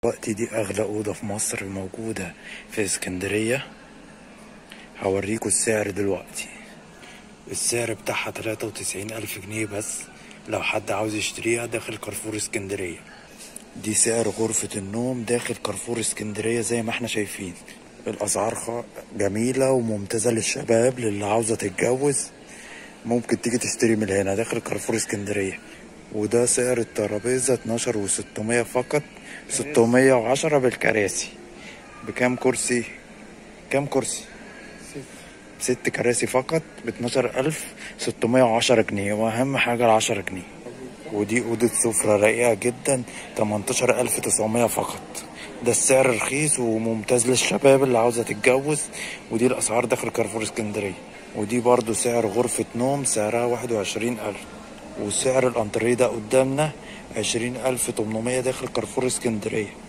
دلوقتي دي أغلى أوضة في مصر موجودة في اسكندرية هوريكوا السعر دلوقتي السعر بتاعها تلاتة وتسعين ألف جنيه بس لو حد عاوز يشتريها داخل كارفور اسكندرية دي سعر غرفة النوم داخل كارفور اسكندرية زي ما احنا شايفين الأسعار خ- جميلة وممتازة للشباب للي عاوزة تتجوز ممكن تيجي تشتري من هنا داخل كارفور اسكندرية وده سعر الترابيزة 12 و600 فقط 610 بالكراسي بكام كرسي كام كرسي ست كراسي فقط ب 12610 جنيه واهم حاجة ال 10 جنيه ودي أوضة سفرة رقيقة جدا 18900 فقط ده السعر رخيص وممتاز للشباب اللي عاوزة تتجوز ودي الأسعار داخل كارفور اسكندرية ودي برضو سعر غرفة نوم سعرها واحد وعشرين ألف وسعر الأنتريه ده قدامنا عشرين ألف تمنمية داخل كارفور اسكندرية